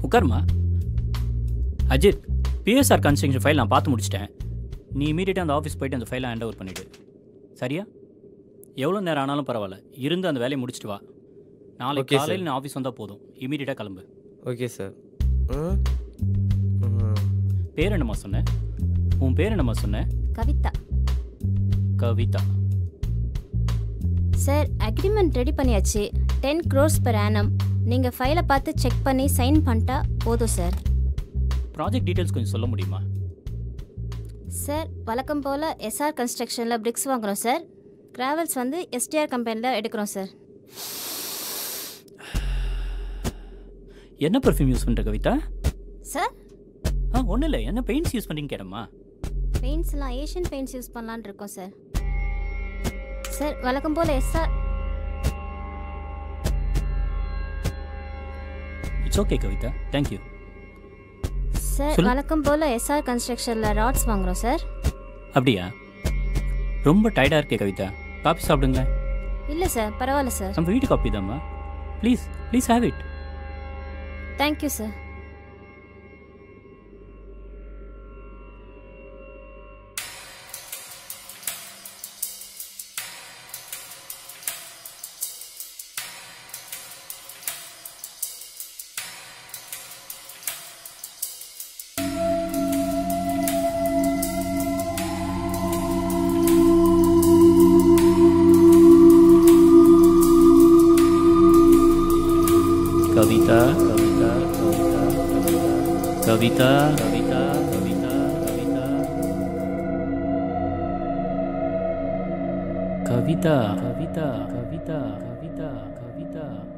உட்காருமா Ajith PSR construction file நான் பார்த்து முடிச்சிட்டேன் நீ இமீடியட்டாக அந்த ஆஃபீஸ் போயிட்டு அந்த ஃபைலை ஹேண்ட் ஓவர் பண்ணிவிடு சரியா எவ்வளோ நேரம் ஆனாலும் பரவாயில்ல இருந்து அந்த வேலையை முடிச்சிட்டு வா நாளைக்கு Okay, sir. காலையில் நான் ஆஃபீஸ் வந்தால் போதும் இமீடியட்டாக கிளம்பு ஓகே சார் பேர் என்னம்மா சொன்னேன் உன் பேர் என்னம்மா சொன்னேன் Kavitha Kavitha sir agreement ready பண்ணியாச்சு டென் க்ரோர்ஸ் per annum நீங்கள் ஃபைலை பார்த்து செக் பண்ணி சைன் பண்ணிட்டா போதும் சார் ப்ராஜெக்ட் டீட்டெயில்ஸ் கொஞ்சம் சொல்ல முடியுமா சார் வழக்கம் போல் எஸ்ஆர் கன்ஸ்ட்ரக்ஷனில் பிரிக்ஸ் வாங்குறோம் சார் கிராவல்ஸ் வந்து எஸ்டிஆர் கம்பெனியில் எடுக்கிறோம் சார் என்ன பர்ஃப்யூம் யூஸ் பண்ணுற கவிதா சார் ஆ ஒன்றும் இல்லை என்ன பெயிண்ட்ஸ் யூஸ் பண்ணீங்க கேட்டம்மா பெயிண்ட்ஸ்லாம் ஏஷியன் பெயிண்ட்ஸ் யூஸ் பண்ணலான்னு இருக்கோம் சார் சார் வழக்கம் போல் S R it's okay Kavitha thank you sir சொல்லு. வழக்கம் போல் எஸ்ஆர் கன்ஸ்ட்ரக்ஷனில் ராட்ஸ் வாங்குறோம் சார் அப்படியா ரொம்ப டயர்டாக இருக்கே கவிதா காப்பி சாப்பிடுங்களேன் இல்லை சார் பரவாயில்ல சார் நம்ம வீட்டு காப்பி தாம்மா please please have it thank you sir Kavitha Kavitha Kavitha Kavitha Kavitha Kavitha Kavitha Kavitha Kavitha Kavitha Kavitha